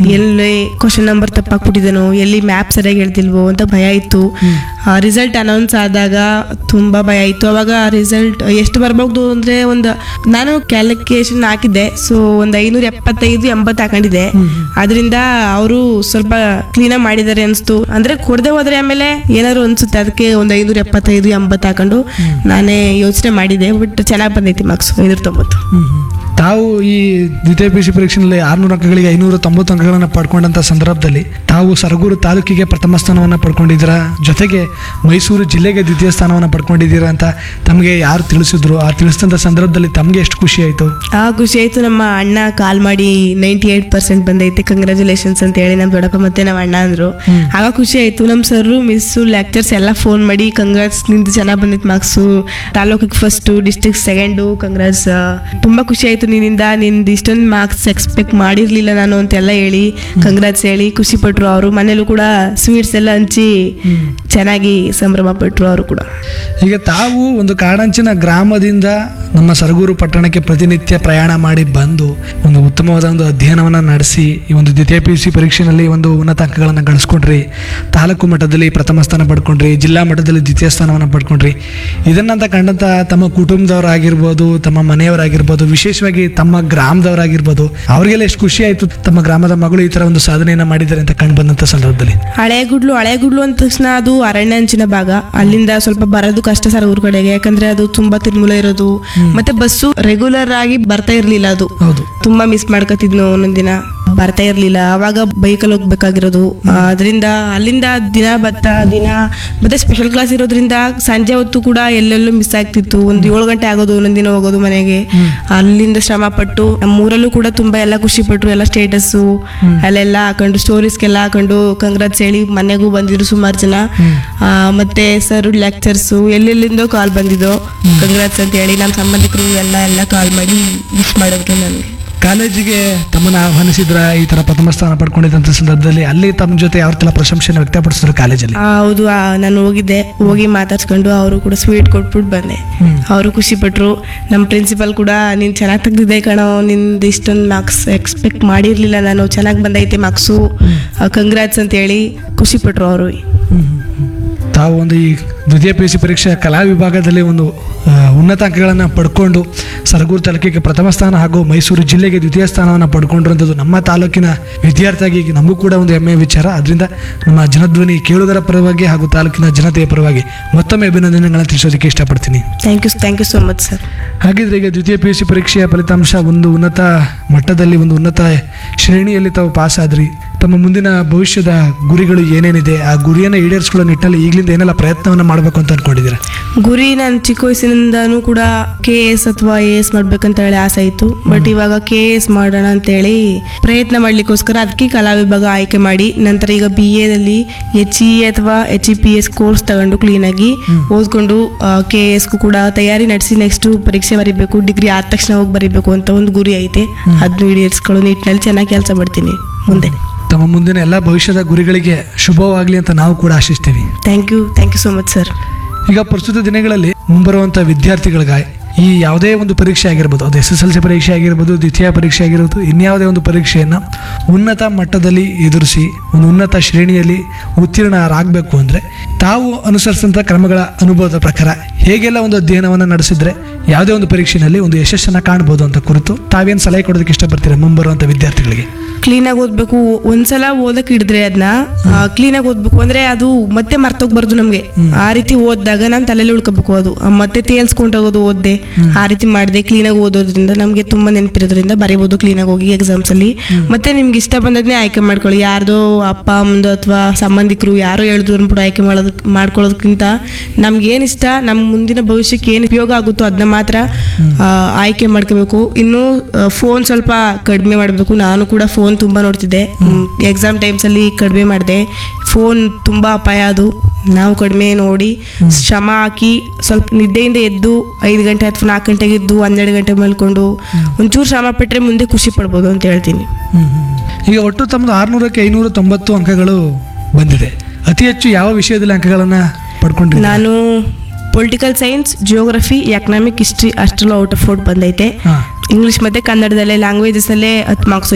ಎಲ್ಲಿ question number ತಪ್ಪಾಕ್ಬಿಟ್ಟಿದ್ದೇನೋ ಎಲ್ಲಿ map ಸರಿಯಾಗಿ ಹೇಳ್ತಿಲ್ವೋ ಅಂತ ಭಯ ಇತ್ತು ರಿಸಲ್ಟ್ ಅನೌನ್ಸ್ ಆದಾಗ ತುಂಬಾ ಭಯ ಇತ್ತು ಅವಾಗ ರಿಸಲ್ಟ್ ಎಷ್ಟು ಬರ್ಬೋದು ಅಂದ್ರೆ ಒಂದು ನಾನು ಕ್ಯಾಲ್ಕುಲೇಷನ್ ಹಾಕಿದ್ದೆ ಸೊ ಒಂದು ಐನೂರ ಎಪ್ಪತ್ತೈದು ಎಂಬತ್ತು ಹಾಕೊಂಡಿದ್ದೆ ಅದರಿಂದ ಅವರು ಸ್ವಲ್ಪ ಕ್ಲೀನಾಗಿ ಮಾಡಿದ್ದಾರೆ ಅನಿಸ್ತು ಅಂದ್ರೆ ಕೊಡದೆ ಹೋದ್ರೆ ಆಮೇಲೆ ಏನಾದ್ರು ಅನ್ಸುತ್ತೆ ಅದಕ್ಕೆ ಒಂದು ಐನೂರ ಎಪ್ಪತ್ತೈದು ಎಂಬತ್ತು ಹಾಕೊಂಡು ನಾನೇ ಯೋಚನೆ ಮಾಡಿದೆ ಬಟ್ ಚೆನ್ನಾಗಿ ಬಂದೈತಿ ಮಾರ್ಕ್ಸ್ ಐನೂರ ತೊಂಬತ್ತು ತಾವು ಈ ದ್ವಿತೀಯ ಪಿ ಯು ಸಿ ಪರೀಕ್ಷೆಯಲ್ಲಿ ಆರುನೂರು ಅಂಕಗಳಿಗೆ ಐನೂರ ತೊಂಬತ್ತು ಅಂಕಗಳನ್ನು ಪಡ್ಕೊಂಡಂಥ ಸಂದರ್ಭದಲ್ಲಿ ತಾವು ಸರಗೂರು ತಾಲೂಕಿಗೆ ಪ್ರಥಮ ಸ್ಥಾನವನ್ನು ಪಡ್ಕೊಂಡಿದ್ದೀರಾ ಜೊತೆಗೆ ಮೈಸೂರು ಜಿಲ್ಲೆಗೆ ದ್ವಿತೀಯ ಸ್ಥಾನವನ್ನು ಪಡ್ಕೊಂಡಿದ್ದೀರಾ ಅಂತ ತಮಗೆ ಯಾರು ತಿಳಿಸಿದ್ರು ಆ ತಿಳಿಸಿದಂಥ ಸಂದರ್ಭದಲ್ಲಿ ತಮಗೆ ಎಷ್ಟು ಖುಷಿ ಆಯಿತು ಆ ಖುಷಿ ಆಯ್ತು ನಮ್ಮ ಅಣ್ಣ ಕಾಲ್ ಮಾಡಿ ನೈಂಟಿ ಏಟ್ ಪರ್ಸೆಂಟ್ ಬಂದೈತೆ ಕಂಗ್ರ್ಯಾಚುಲೇಷನ್ಸ್ ಅಂತ ಹೇಳಿ ನಮ್ಮ ದೊಡ್ಡಪ್ಪ ಮತ್ತೆ ನಮ್ಮ ಅಣ್ಣ ಅಂದ್ರು ಆಗ ಖುಷಿ ಆಯ್ತು ನಮ್ಮ ಸರ್ರು ಮಿಸ್ಸು ಲೆಕ್ಚರ್ಸ್ ಎಲ್ಲ ಫೋನ್ ಮಾಡಿ ಕಂಗ್ರಾಟ್ಸ್ ನಿಂದು ಚೆನ್ನಾಗಿ ಬಂದಿತ್ತು ಮಾರ್ಕ್ಸು ತಾಲೂಕಿಗೆ ಫಸ್ಟು ಡಿಸ್ಟಿಕ್ ಸೆಕೆಂಡು ಕಂಗ್ರಾಟ್ಸ್ ತುಂಬಾ ಖುಷಿ ಆಯ್ತು ನಿನ್ನಿಂದ ನಿಂದು ಇಷ್ಟೊಂದು ಮಾರ್ಕ್ಸ್ ಎಕ್ಸ್ಪೆಕ್ಟ್ ಮಾಡಿರ್ಲಿಲ್ಲ ನಾನು ಅಂತೆಲ್ಲ ಹೇಳಿ ಕಂಗ್ರಾಟ್ಸ್ ಹೇಳಿ ಖುಷಿ ಪಟ್ರು ಅವರು ಮನೇಲೂ ಕೂಡ ಸ್ವೀಟ್ಸ್ ಎಲ್ಲ ಹಂಚಿ ಚೆನ್ನಾಗಿ ಸಂಭ್ರಮ ಪಟ್ರು ಅವರು ಕೂಡ ಈಗ ತಾವು ಒಂದು ಕಾಡಂಚಿನ ಗ್ರಾಮದಿಂದ ನಮ್ಮ ಸರಗೂರು ಪಟ್ಟಣಕ್ಕೆ ಪ್ರತಿನಿತ್ಯ ಪ್ರಯಾಣ ಮಾಡಿ ಬಂದು ಒಂದು ಉತ್ತಮವಾದ ಒಂದು ಅಧ್ಯಯನವನ್ನು ನಡೆಸಿ ಈ ಒಂದು ದ್ವಿತೀಯ ಪಿ ಯು ಸಿ ಪರೀಕ್ಷೆಯಲ್ಲಿ ಒಂದು ಉನ್ನತ ಅಂಕಗಳನ್ನು ಗಳಿಸ್ಕೊಂಡ್ರಿ ತಾಲೂಕು ಮಟ್ಟದಲ್ಲಿ ಪ್ರಥಮ ಸ್ಥಾನ ಪಡ್ಕೊಂಡ್ರಿ ಜಿಲ್ಲಾ ಮಟ್ಟದಲ್ಲಿ ದ್ವಿತೀಯ ಸ್ಥಾನವನ್ನು ಪಡ್ಕೊಂಡ್ರಿ ಇದನ್ನಂತ ಕಂಡಂತ ತಮ್ಮ ಕುಟುಂಬದವರಾಗಿರ್ಬೋದು ತಮ್ಮ ಮನೆಯವರಾಗಿರ್ಬೋದು ವಿಶೇಷವಾಗಿ ತಮ್ಮ ಗ್ರಾಮದವರಾಗಿರ್ಬೋದು ಅವರಿಗೆಲ್ಲ ಎಷ್ಟು ಖುಷಿ ಆಯಿತು ತಮ್ಮ ಗ್ರಾಮದ ಮಗಳು ಈ ಥರ ಒಂದು ಸಾಧನೆಯನ್ನು ಮಾಡಿದ್ದಾರೆ ಅಂತ ಕಂಡು ಬಂದಂಥ ಸಂದರ್ಭದಲ್ಲಿ ಹಳೆಗುಡ್ಲು ಹಳೆಗುಡ್ಲು ಅಂದ ತಕ್ಷಣ ಅದು ಅರಣ್ಯ ಅಂಚಿನ ಭಾಗ ಅಲ್ಲಿಂದ ಸ್ವಲ್ಪ ಬರೋದು ಕಷ್ಟ ಸರ್ ಊರ್ ಕಡೆಗೆ ಯಾಕಂದ್ರೆ ಅದು ತುಂಬಾ ತಿರ್ಮೂಲ ಇರೋದು ಮತ್ತೆ ಬಸ್ಸು ರೆಗ್ಯುಲರ್ ಆಗಿ ಬರ್ತಾ ಇರ್ಲಿಲ್ಲ ಅದು ಹೌದು ತುಂಬಾ ಮಿಸ್ ಮಾಡ್ಕೊತಿದ್ನು ಒಂದೊಂದ್ ದಿನ ಬರ್ತಾ ಇರ್ಲಿಲ್ಲ ಅವಾಗ ಬೈಕಲ್ಲಿ ಹೋಗ್ಬೇಕಾಗಿರೋದು ಅದರಿಂದ ಅಲ್ಲಿಂದ ದಿನ ಬತ್ತ ದಿನ ಮತ್ತೆ ಸ್ಪೆಷಲ್ ಕ್ಲಾಸ್ ಇರೋದ್ರಿಂದ ಸಂಜೆ ಹೊತ್ತು ಕೂಡ ಎಲ್ಲೆಲ್ಲೂ ಮಿಸ್ ಆಗ್ತಿತ್ತು ಒಂದು ಏಳು ಗಂಟೆ ಆಗೋದು ಒಂದೊಂದ್ ದಿನ ಹೋಗೋದು ಮನೆಗೆ ಅಲ್ಲಿಂದ ಶ್ರಮ ಪಟ್ಟು ನಮ್ಮೂರಲ್ಲೂ ಕೂಡ ತುಂಬಾ ಎಲ್ಲ ಖುಷಿ ಪಟ್ರು ಎಲ್ಲ ಸ್ಟೇಟಸ್ಸು ಅಲ್ಲೆಲ್ಲ ಹಾಕೊಂಡು ಸ್ಟೋರೀಸ್ಗೆಲ್ಲ ಹಾಕೊಂಡು ಕಂಗ್ರಾಟ್ಸ್ ಹೇಳಿ ಮನೆಗೂ ಬಂದಿದ್ರು ಸುಮಾರು ಜನ ಆ, ಮತ್ತೆ ಸರ್ ಲೆಕ್ಚರ್ಸು ಎಲ್ಲೆಲ್ಲಿಂದೋ ಕಾಲ್ ಬಂದಿದ್ದು ಕಂಗ್ರಾಟ್ಸ್ ಅಂತ ಹೇಳಿ ನಮ್ಮ ಸಂಬಂಧಿಕರು ಎಲ್ಲ ಎಲ್ಲ ಕಾಲ್ ಮಾಡಿ ವಿಶ್ ಮಾಡಿದ್ರು ನನಗೆ ಕಾಲೇಜಿಗೆ ತಮ್ಮನ್ನ ಆಹ್ವಾನಿಸಿದ್ರ ಈ ತರ ಪ್ರಥಮ ಸ್ಥಾನ ಪಡ್ಕೊಂಡಿದ್ದಂಥ ಸಂದರ್ಭದಲ್ಲಿ ಅಲ್ಲಿ ತಮ್ಮ ಜೊತೆ ಯಾವ ತರ ಪ್ರಶಂಸೆಯನ್ನು ವ್ಯಕ್ತಪಡಿಸಿದ್ರು ಕಾಲೇಜಲ್ಲಿ ಆ, ಹೌದು ಆ, ನಾನು ಹೋಗಿದ್ದೆ ಹೋಗಿ ಮಾತಾಡ್ಸ್ಕೊಂಡು ಅವರು ಕೂಡ ಸ್ವೀಟ್ ಕೊಟ್ಬಿಟ್ಟು ಬಂದೆ ಅವರು ಖುಷಿ ಪಟ್ರು ನಮ್ಮ ಪ್ರಿನ್ಸಿಪಲ್ ಕೂಡ ನೀನು ಚೆನ್ನಾಗಿ ತೆಗ್ದಿದ್ದೆ ಕಣೋ ನಿಂದು ಇಷ್ಟೊಂದು ಮಾರ್ಕ್ಸ್ ಎಕ್ಸ್ಪೆಕ್ಟ್ ಮಾಡಿರ್ಲಿಲ್ಲ ನಾನು ಚೆನ್ನಾಗಿ ಬಂದೈತೆ ಮಾರ್ಕ್ಸು ಕಂಗ್ರಾಟ್ಸ್ ಅಂತ ಹೇಳಿ ಖುಷಿ ಪಟ್ರು ಅವರು ತಾವು ಒಂದು ಈ ದ್ವಿತೀಯ ಪಿ ಯು ಸಿ ಪರೀಕ್ಷೆ ಕಲಾ ವಿಭಾಗದಲ್ಲಿ ಒಂದು ಆ, ಉನ್ನತ ಅಂಕಗಳನ್ನು ಪಡ್ಕೊಂಡು ಸರಗೂರು ತಾಲೂಕಿಗೆ ಪ್ರಥಮ ಸ್ಥಾನ ಹಾಗೂ ಮೈಸೂರು ಜಿಲ್ಲೆಗೆ ದ್ವಿತೀಯ ಸ್ಥಾನವನ್ನು ಪಡ್ಕೊಂಡಿರುವಂಥದ್ದು ನಮ್ಮ ತಾಲೂಕಿನ ವಿದ್ಯಾರ್ಥಿಯಾಗಿ ನಮಗೂ ಕೂಡ ಒಂದು ಹೆಮ್ಮೆಯ ವಿಚಾರ ಅದರಿಂದ ನಮ್ಮ ಜನಧ್ವನಿ ಕೇಳುಗರ ಪರವಾಗಿ ಹಾಗೂ ತಾಲೂಕಿನ ಜನತೆಯ ಪರವಾಗಿ ಮತ್ತೊಮ್ಮೆ ಅಭಿನಂದನೆಗಳನ್ನು ತಿಳಿಸೋದಕ್ಕೆ ಇಷ್ಟಪಡ್ತೀನಿ thank you thank you so much sir ಹಾಗಿದ್ರೆ ಈಗ ದ್ವಿತೀಯ ಪಿ ಯು ಸಿ ಪರೀಕ್ಷೆಯ ಫಲಿತಾಂಶ ಒಂದು ಉನ್ನತ ಮಟ್ಟದಲ್ಲಿ ಒಂದು ಉನ್ನತ ಶ್ರೇಣಿಯಲ್ಲಿ ತಾವು ಪಾಸ್ ಆದ್ರಿ ತಮ್ಮ ಮುಂದಿನ ಭವಿಷ್ಯದ ಗುರಿಗಳು ಏನೇನಿದೆ ಆ ಗುರಿಯನ್ನು ಈಡೇರಿಸ್ಕೊಳ್ಳೋ ನಿಟ್ಟಲ್ಲಿ ಈಗಲಿಂದ ಏನೆಲ್ಲ ಪ್ರಯತ್ನವನ್ನು ಮಾಡಬೇಕು ಅಂತ ಅನ್ಕೊಂಡಿದ್ದೀರಾ ಗುರಿ ನಾನು ಚಿಕ್ಕ ವಯಸ್ಸಿನಿಂದನೂ ಕೂಡ ಕೆ ಎಸ್ ಅಥವಾ ಎ ಎಸ್ ಮಾಡ್ಬೇಕಂತ ಹೇಳಿ ಆಸೆ ಇತ್ತು ಬಟ್ ಇವಾಗ ಕೆ ಎಸ್ ಮಾಡೋಣ ಅಂತೇಳಿ ಪ್ರಯತ್ನ ಮಾಡ್ಲಿಕ್ಕೋಸ್ಕರ ಅದಕ್ಕೆ ಕಲಾ ವಿಭಾಗ ಆಯ್ಕೆ ಮಾಡಿ ನಂತರ ಈಗ ಬಿ ಎದಲ್ಲಿ ಎಚ್ ಇ ಅಥವಾ H E P S course ತಗೊಂಡು ಕ್ಲೀನಾಗಿ ಓದ್ಕೊಂಡು ಕೆ ಎಸ್ಗೂ ಕೂಡ ತಯಾರಿ ನಡೆಸಿ ನೆಕ್ಸ್ಟ್ ಪರೀಕ್ಷೆ ಬರೀಬೇಕು ಡಿಗ್ರಿ ಆದ ತಕ್ಷಣ ಹೋಗಿ ಬರೀಬೇಕು ಅಂತ ಒಂದು ಗುರಿ ಐತೆ ಅದನ್ನು ಈಡೇರಿಸ್ಕೊಳ್ಳೋ ನಿಟ್ಟಿನಲ್ಲಿ ಚೆನ್ನಾಗಿ ಕೆಲಸ ಮಾಡ್ತೀನಿ ಮುಂದೆ ತಮ್ಮ ಮುಂದಿನ ಎಲ್ಲ ಭವಿಷ್ಯದ ಗುರಿಗಳಿಗೆ ಶುಭವಾಗಲಿ ಅಂತ ನಾವು ಕೂಡ ಆಶಿಸ್ತೀವಿ thank you thank you so much sir ಈಗ ಪ್ರಸ್ತುತ ದಿನಗಳಲ್ಲಿ ಮುಂಬರುವಂಥ ವಿದ್ಯಾರ್ಥಿಗಳಿಗಾಗಿ ಈ ಯಾವುದೇ ಒಂದು ಪರೀಕ್ಷೆ ಆಗಿರ್ಬೋದು ಅದು ಎಸ್ ಎಸ್ ಎಲ್ ಸಿ ಪರೀಕ್ಷೆ ಆಗಿರ್ಬೋದು ದ್ವಿತೀಯ ಪರೀಕ್ಷೆ ಆಗಿರ್ಬೋದು ಇನ್ಯಾವುದೇ ಒಂದು ಪರೀಕ್ಷೆಯನ್ನು ಉನ್ನತ ಮಟ್ಟದಲ್ಲಿ ಎದುರಿಸಿ ಒಂದು ಉನ್ನತ ಶ್ರೇಣಿಯಲ್ಲಿ ಉತ್ತೀರ್ಣರಾಗಬೇಕು ಅಂದರೆ ತಾವು ಅನುಸರಿಸಿದಂಥ ಕ್ರಮಗಳ ಅನುಭವದ ಪ್ರಕಾರ ಹೇಗೆಲ್ಲ ಒಂದು ಅಧ್ಯಯನವನ್ನು ನಡೆಸಿದ್ರೆ ಯಾವುದೇ ಒಂದು ಪರೀಕ್ಷೆಯಲ್ಲಿ ಒಂದು ಯಶಸ್ಸನ್ನು ಕಾಣ್ಬೋದು ಅಂತ ಕುರಿತು ತಾವೇನು ಸಲಹೆ ಕೊಡೋದಕ್ಕೆ ಇಷ್ಟಪಡ್ತೀರಾ ಮುಂಬರುವಂಥ ವಿದ್ಯಾರ್ಥಿಗಳಿಗೆ ಕ್ಲೀನಾಗಿ ಓದ್ಬೇಕು ಒಂದ್ಸಲ ಓದಕ್ ಹಿಡಿದ್ರೆ ಅದನ್ನ ಕ್ಲೀನಾಗಿ ಓದ್ಬೇಕು ಅಂದ್ರೆ ಅದು ಮತ್ತೆ ಮರ್ತೋಗ್ಬಾರ್ದು ನಮ್ಗೆ ಆ ರೀತಿ ಓದಿದಾಗ ನಾನು ತಲೆಯಲ್ಲಿ ಉಳ್ಕೋಬೇಕು ಅದು ಆ ಮತ್ತೆ ತೇಲ್ಸ್ಕೊಂಡು ಹೋಗೋದು ಓದ್ದೆ ಆ ರೀತಿ ಮಾಡಿದೆ ಕ್ಲೀನಾಗಿ ಓದೋದ್ರಿಂದ ನಮ್ಗೆ ತುಂಬಾ ನೆನಪಿರೋದ್ರಿಂದ ಬರೀಬೋದು ಕ್ಲೀನಾಗಿ ಹೋಗಿ ಎಕ್ಸಾಮ್ಸ್ ಅಲ್ಲಿ ಮತ್ತೆ ನಿಮ್ಗೆ ಇಷ್ಟ ಬಂದದ್ನೇ ಆಯ್ಕೆ ಮಾಡ್ಕೊಳ್ಳಿ ಯಾರ್ದೋ ಅಪ್ಪ ಅಮ್ಮಂದು ಅಥವಾ ಸಂಬಂಧಿಕರು ಯಾರೋ ಹೇಳಿದ್ರು ಅಂದ್ಬಿಟ್ಟು ಆಯ್ಕೆ ಮಾಡೋದ್ ಮಾಡ್ಕೊಳ್ಳೋದಕ್ಕಿಂತ ನಮ್ಗೆ ಏನ್ ಇಷ್ಟ ನಮ್ಮ ಮುಂದಿನ ಭವಿಷ್ಯಕ್ಕೆ ಏನು ಉಪಯೋಗ ಆಗುತ್ತೋ ಅದನ್ನ ಮಾತ್ರ ಆ, ಆಯ್ಕೆ ಮಾಡ್ಕೋಬೇಕು ಇನ್ನು ಫೋನ್ ಸ್ವಲ್ಪ ಕಡಿಮೆ ಮಾಡಬೇಕು ನಾನು ಕೂಡ ಫೋನ್ ತುಂಬಾ ನೋಡ್ತಿದ್ದೆ ಎಕ್ಸಾಮ್ ಟೈಮ್ಸ್ ಅಲ್ಲಿ ಕಡಿಮೆ ಮಾಡಿದೆ ಫೋನ್ ತುಂಬಾ ಅಪಾಯ ಅದು ನಾವು ಕಡಿಮೆ ನೋಡಿ ಶ್ರಮ ಹಾಕಿ ಸ್ವಲ್ಪ ನಿದ್ದೆಯಿಂದ ಎದ್ದು ಐದು ಗಂಟೆ ಅಥವಾ ನಾಲ್ಕು ಗಂಟೆಗೆ ಎದ್ದು ಹನ್ನೆರಡು ಗಂಟೆ ಮಲ್ಕೊಂಡು ಒಂಚೂರು ಶ್ರಮ ಪಟ್ಟರೆ ಮುಂದೆ ಖುಷಿ ಪಡ್ಬೋದು ಅಂತ ಹೇಳ್ತೀನಿ ಈಗ ಒಟ್ಟು ತಮ್ಮದು ಆರುನೂರಕ್ಕೆ ಐನೂರ ತೊಂಬತ್ತು ಅಂಕಗಳು ಬಂದಿದೆ ಅತಿ ಹೆಚ್ಚು ಯಾವ ವಿಷಯದಲ್ಲಿ ಅಂಕಗಳನ್ನು ಪಡ್ಕೊಂಡಿದ್ದೀರಾ ನಾನು political science geography economic history ಅಷ್ಟೆಲ್ಲ ಔಟ್ ಆಫ್ ಔಟ್ ಬಂದೈತೆ ಹಾಂ ಇಂಗ್ಲಿಷ್ ಮತ್ತೆ ಕನ್ನಡದಲ್ಲೇ ಲ್ಯಾಂಗ್ವೇಜಸ್ ಅಲ್ಲೇ ಹತ್ತು ಮಾರ್ಕ್ಸ್